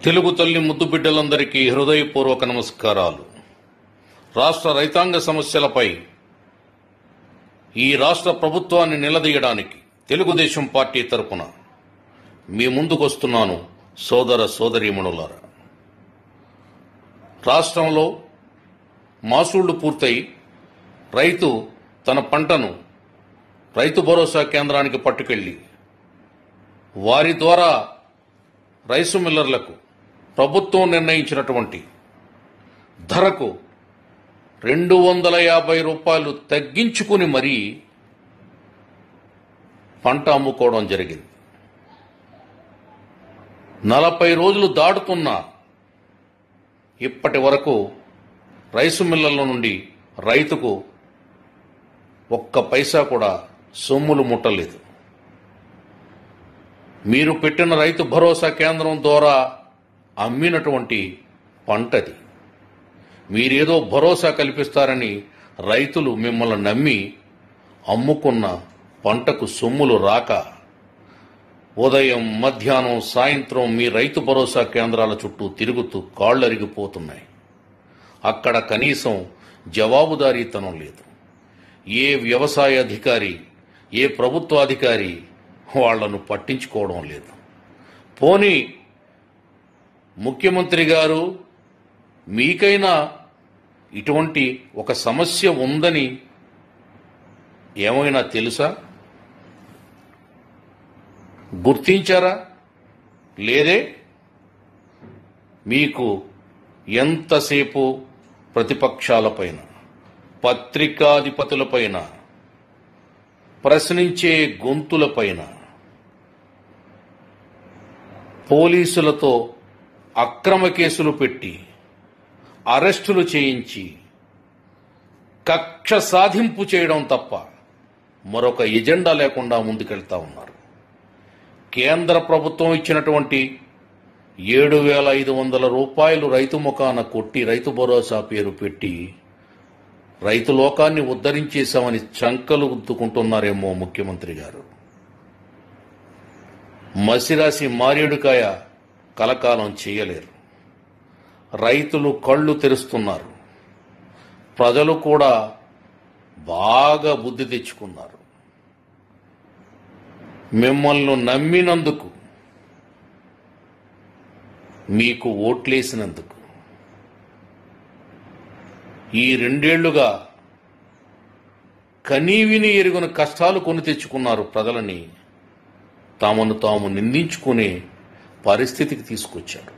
తెలుగు తల్లి ముద్దు బిడ్డలందరికీ హృదయపూర్వక నమస్కారాలు రాష్ట్ర రైతాంగ సమస్యలపై ఈ రాష్ట్ర ప్రభుత్వాన్ని నిలదీయడానికి తెలుగుదేశం పార్టీ తరపున మీ ముందుకొస్తున్నాను సోదర సోదరీమణులారా రాష్ట్రంలో మాసూళ్లు పూర్తయి రైతు తన పంటను రైతు భరోసా కేంద్రానికి పట్టుకెళ్లి వారి ద్వారా రైసు మిల్లర్లకు ప్రభుత్వం నిర్ణయించినటువంటి ధరకు రెండు వందల యాభై రూపాయలు తగ్గించుకుని మరీ పంట అమ్ముకోవడం జరిగింది నలభై రోజులు దాటుతున్న ఇప్పటి వరకు రైసు మిల్లర్ల నుండి రైతుకు ఒక్క పైసా కూడా సొమ్ములు ముట్టలేదు మీరు పెట్టిన రైతు భరోసా కేంద్రం ద్వారా అమ్మినటువంటి పంటది మీరేదో భరోసా కల్పిస్తారని రైతులు మిమ్మల్ని నమ్మి అమ్ముకున్న పంటకు సొమ్ములు రాక ఉదయం మధ్యాహ్నం సాయంత్రం మీ రైతు భరోసా కేంద్రాల చుట్టూ తిరుగుతూ కాళ్ళరిగిపోతున్నాయి అక్కడ కనీసం జవాబుదారీతనం లేదు ఏ వ్యవసాయ అధికారి ఏ ప్రభుత్వ అధికారి వాళ్లను పట్టించుకోవడం లేదు పోనీ ముఖ్యమంత్రి గారు మీకైనా ఇటువంటి ఒక సమస్య ఉందని ఏమైనా తెలుసా గుర్తించారా లేదే మీకు ఎంతసేపు ప్రతిపక్షాలపైన పత్రికాధిపతులపైన ప్రశ్నించే గొంతులపైన పోలీసులతో అక్రమ కేసులు పెట్టి అరెస్టులు చేయించి కక్ష సాధింపు చేయడం తప్ప మరొక ఎజెండా లేకుండా ముందుకెళ్తా ఉన్నారు కేంద్ర ప్రభుత్వం ఇచ్చినటువంటి ఏడు వేల ఐదు వందల రూపాయలు రైతు ముఖాన కొట్టి రైతు భరోసా పేరు పెట్టి రైతు లోకాన్ని ఉద్ధరించేశామని చంకలు గుద్దుకుంటున్నారేమో ముఖ్యమంత్రి గారు మసిరాసి మారేడుకాయ కలకాలం చేయలేరు రైతులు కళ్ళు తెరుస్తున్నారు ప్రజలు కూడా బాగా బుద్ధి తెచ్చుకున్నారు మిమ్మల్ని నమ్మినందుకు మీకు ఓట్లేసినందుకు ఈ రెండేళ్లుగా కనీవిని ఎరుగున కష్టాలు కొని తెచ్చుకున్నారు ప్రజలని తామును తాము నిందించుకునే పరిస్థితికి తీసుకొచ్చారు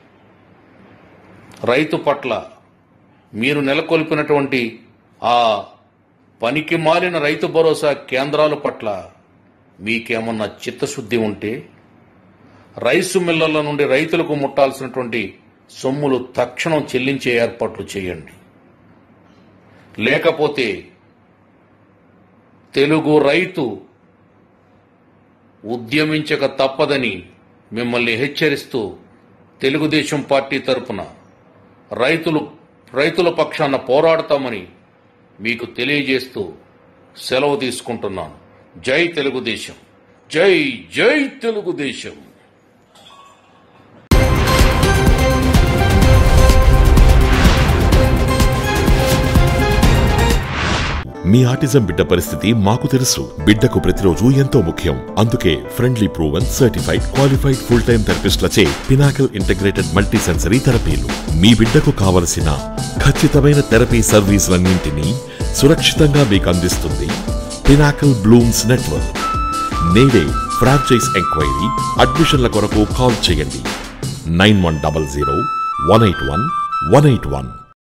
రైతు పట్ల మీరు నెలకొల్పినటువంటి ఆ పనికి మాలిన రైతు భరోసా కేంద్రాల పట్ల మీకేమన్నా చిత్తశుద్ధి ఉంటే రైసు మిల్లర్ల నుండి రైతులకు ముట్టాల్సినటువంటి సొమ్ములు తక్షణం చెల్లించే ఏర్పాట్లు చేయండి లేకపోతే తెలుగు రైతు ఉద్యమించక తప్పదని మిమ్మల్ని హెచ్చరిస్తూ తెలుగుదేశం పార్టీ తరపున రైతులు రైతుల పక్షాన పోరాడతామని మీకు తెలియజేస్తూ సెలవు తీసుకుంటున్నాను జై తెలుగుదేశం జై జై తెలుగుదేశం మీ ఆటిజం బిడ్డ పరిస్థితి మాకు తెలుసు బిడ్డకు ప్రతిరోజు ఎంతో ముఖ్యం అందుకే friendly proven certified qualified full time థెరపిస్ట్లచే పినాకల్ ఇంటిగ్రేటెడ్ మల్టీ సెన్సరీ థెరపీలు మీ బిడ్డకు కావలసిన ఖచ్చితమైన థెరపీ సర్వీసులన్నింటినీ సురక్షితంగా మీకు అందిస్తుంది పినాకల్ బ్లూమ్స్ నెట్వర్క్ నేడే ఫ్రాంచైజ్ ఎంక్వైరీ అడ్మిషన్ల కొరకు కాల్ చేయండి nine one double zero one eight one one eight one